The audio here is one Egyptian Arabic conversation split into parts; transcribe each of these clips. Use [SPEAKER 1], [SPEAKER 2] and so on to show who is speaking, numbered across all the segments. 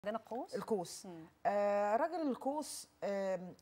[SPEAKER 1] عندنا قوس
[SPEAKER 2] القوس
[SPEAKER 1] مم.
[SPEAKER 2] آه راجل القوس آه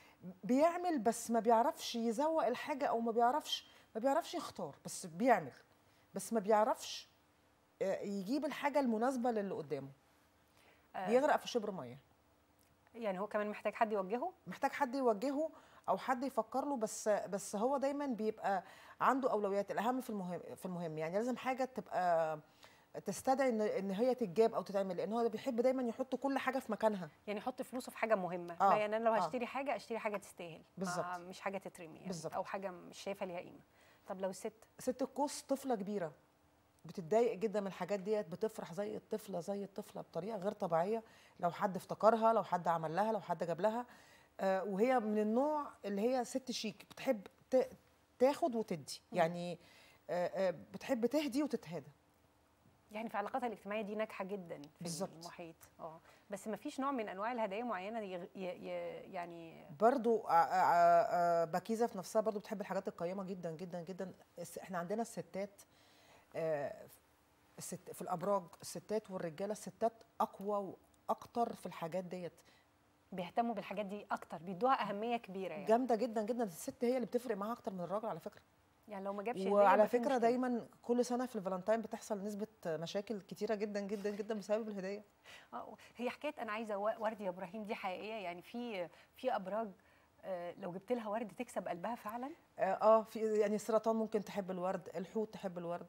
[SPEAKER 2] بيعمل بس ما بيعرفش يزوق الحاجه او ما بيعرفش ما بيعرفش يختار بس بيعمل بس ما بيعرفش آه يجيب الحاجه المناسبه للي قدامه
[SPEAKER 1] آه.
[SPEAKER 2] بيغرق في شبر ميه
[SPEAKER 1] يعني هو كمان محتاج حد يوجهه
[SPEAKER 2] محتاج حد يوجهه او حد يفكر له بس بس هو دايما بيبقى عنده اولويات الاهم في المهم في المهم يعني لازم حاجه تبقى تستدعي ان ان هي تتجاب او تتعمل لان هو بيحب دايما يحط كل حاجه في مكانها
[SPEAKER 1] يعني يحط فلوسه في حاجه مهمه
[SPEAKER 2] آه،
[SPEAKER 1] ما يعني انا لو
[SPEAKER 2] آه.
[SPEAKER 1] هشتري حاجه اشتري حاجه تستاهل ما-
[SPEAKER 2] بالظبط.
[SPEAKER 1] مش حاجه تترمي يعني
[SPEAKER 2] بالظبط.
[SPEAKER 1] او حاجه مش شايفه ليها قيمه طب لو الست
[SPEAKER 2] ست القوس طفله كبيره بتتضايق جدا من الحاجات ديت بتفرح زي الطفله زي الطفله بطريقه غير طبيعيه لو حد افتكرها لو حد عمل لها لو حد جاب لها آه وهي من النوع اللي هي ست شيك بتحب ت- تاخد وتدي يعني آه آه بتحب تهدي وتتهادى
[SPEAKER 1] يعني في علاقاتها الاجتماعيه دي ناجحه جدا في
[SPEAKER 2] بالظبط.
[SPEAKER 1] المحيط اه بس ما فيش نوع من انواع الهدايا معينه يغ... ي... ي... يعني
[SPEAKER 2] برضو آه، آه، آه، بكيزه في نفسها برضو بتحب الحاجات القيمه جدا جدا جدا الس- احنا عندنا الستات آه، الست في الابراج الستات والرجاله الستات اقوى واكتر في الحاجات ديت
[SPEAKER 1] بيهتموا بالحاجات دي اكتر بيدوها اهميه كبيره يعني,
[SPEAKER 2] جامده جدا جدا الست هي اللي بتفرق معاها اكتر من الراجل على فكره
[SPEAKER 1] يعني لو ما جابش هدية
[SPEAKER 2] وعلى
[SPEAKER 1] يبقى في
[SPEAKER 2] فكره
[SPEAKER 1] مشكلة.
[SPEAKER 2] دايما كل سنه في الفالنتاين بتحصل نسبه مشاكل كتيره جدا جدا جدا بسبب الهديه
[SPEAKER 1] آه، هي حكايه انا عايزه و- ورد يا ابراهيم دي حقيقيه يعني في في ابراج آه، لو جبت لها ورد تكسب قلبها فعلا
[SPEAKER 2] اه آه، في يعني السرطان ممكن تحب الورد الحوت تحب الورد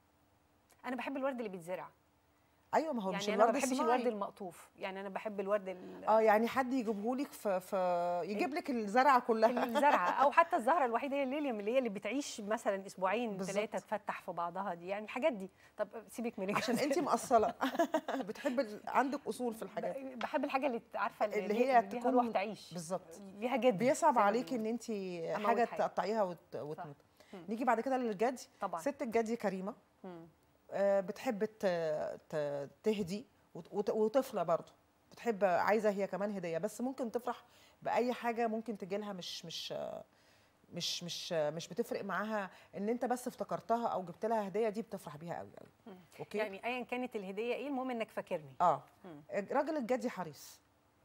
[SPEAKER 1] انا بحب الورد اللي بيتزرع
[SPEAKER 2] ايوه ما هو مش
[SPEAKER 1] يعني انا ما
[SPEAKER 2] الورد
[SPEAKER 1] بحبش
[SPEAKER 2] الصناعي.
[SPEAKER 1] الورد المقطوف يعني انا بحب الورد ال-
[SPEAKER 2] اه يعني حد يجيبهولك في في يجيب لك الزرعه كلها
[SPEAKER 1] الزرعه او حتى الزهره الوحيده هي الليليوم اللي هي اللي بتعيش مثلا اسبوعين
[SPEAKER 2] بالظبط.
[SPEAKER 1] ثلاثه تفتح في بعضها دي يعني الحاجات دي طب سيبك من
[SPEAKER 2] عشان
[SPEAKER 1] الجواز.
[SPEAKER 2] انت مأصله بتحب ال- عندك اصول في الحاجات
[SPEAKER 1] ب- بحب الحاجه اللي عارفه اللي,
[SPEAKER 2] اللي هي
[SPEAKER 1] اللي ليها
[SPEAKER 2] تكون
[SPEAKER 1] روح تعيش
[SPEAKER 2] بالظبط
[SPEAKER 1] ليها جد
[SPEAKER 2] بيصعب
[SPEAKER 1] زي ما
[SPEAKER 2] عليكي
[SPEAKER 1] بنقول.
[SPEAKER 2] ان انت
[SPEAKER 1] أموت
[SPEAKER 2] حاجه
[SPEAKER 1] حاجة.
[SPEAKER 2] تقطعيها وت- وتموت
[SPEAKER 1] مم.
[SPEAKER 2] نيجي بعد كده للجدي
[SPEAKER 1] طبعا
[SPEAKER 2] ست الجدي كريمه
[SPEAKER 1] مم.
[SPEAKER 2] آه، بتحب ت- ت- تهدي وت- وت- وطفله برضه بتحب عايزه هي كمان هديه بس ممكن تفرح باي حاجه ممكن تجي لها مش مش مش مش مش بتفرق معاها ان انت بس افتكرتها او جبت لها هديه دي بتفرح بيها قوي قوي
[SPEAKER 1] مم.
[SPEAKER 2] اوكي
[SPEAKER 1] يعني ايا كانت الهديه ايه المهم انك فاكرني
[SPEAKER 2] اه
[SPEAKER 1] مم.
[SPEAKER 2] راجل الجدي حريص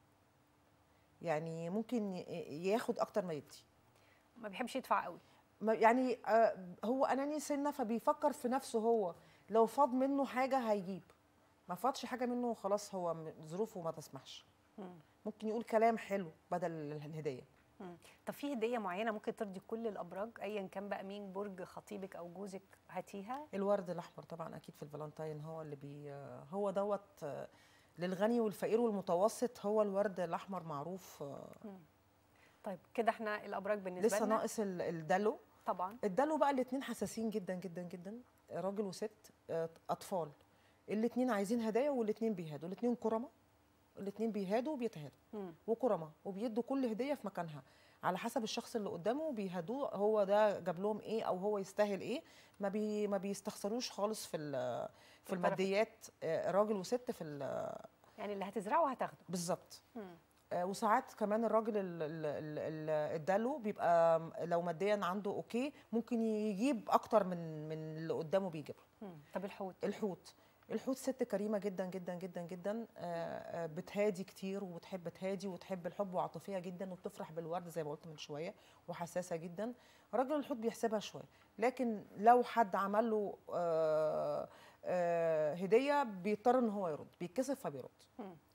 [SPEAKER 2] يعني ممكن ي- ياخد اكتر ما يدي
[SPEAKER 1] ما بيحبش يدفع قوي
[SPEAKER 2] ما- يعني آه، هو اناني سنه فبيفكر في نفسه هو لو فاض منه حاجه هيجيب ما فاضش حاجه منه خلاص هو م- ظروفه ما تسمحش
[SPEAKER 1] مم.
[SPEAKER 2] ممكن يقول كلام حلو بدل الهديه
[SPEAKER 1] مم. طب في هديه معينه ممكن ترضي كل الابراج ايا كان بقى مين برج خطيبك او جوزك هاتيها
[SPEAKER 2] الورد الاحمر طبعا اكيد في الفالنتاين هو اللي بي آه، هو دوت آه، للغني والفقير والمتوسط هو الورد الاحمر معروف آه،
[SPEAKER 1] طيب كده احنا الابراج بالنسبه
[SPEAKER 2] لسه
[SPEAKER 1] لنا
[SPEAKER 2] ناقص ال- الدلو
[SPEAKER 1] طبعا
[SPEAKER 2] الدلو بقى الاثنين حساسين جدا جدا جدا راجل وست آه، اطفال الاثنين عايزين هدايا والاثنين بيهادوا الاثنين كرمه الاثنين بيهادوا وبيتهادوا
[SPEAKER 1] مم.
[SPEAKER 2] وكرمه وبيدوا كل هديه في مكانها على حسب الشخص اللي قدامه بيهدوه هو ده جاب لهم ايه او هو يستاهل ايه ما بي ما بيستخسروش خالص في ال- في
[SPEAKER 1] الطرف.
[SPEAKER 2] الماديات آه، راجل وست في ال-
[SPEAKER 1] يعني اللي هتزرعه هتاخده
[SPEAKER 2] بالظبط
[SPEAKER 1] مم.
[SPEAKER 2] آه، وساعات كمان الراجل ال- ال- ال- ال- الدلو بيبقى لو ماديا عنده اوكي ممكن يجيب اكتر من من اللي قدامه بيجيب له
[SPEAKER 1] مم. طب الحوت
[SPEAKER 2] الحوت الحوت ست كريمه جدا جدا جدا جدا آه، آه، بتهادي كتير وبتحب تهادي وتحب الحب وعاطفيه جدا وبتفرح بالورد زي ما قلت من شويه وحساسه جدا راجل الحوت بيحسبها شويه لكن لو حد عمل له آه، آه، هديه بيضطر ان هو يرد بيتكسف فبيرد
[SPEAKER 1] مم.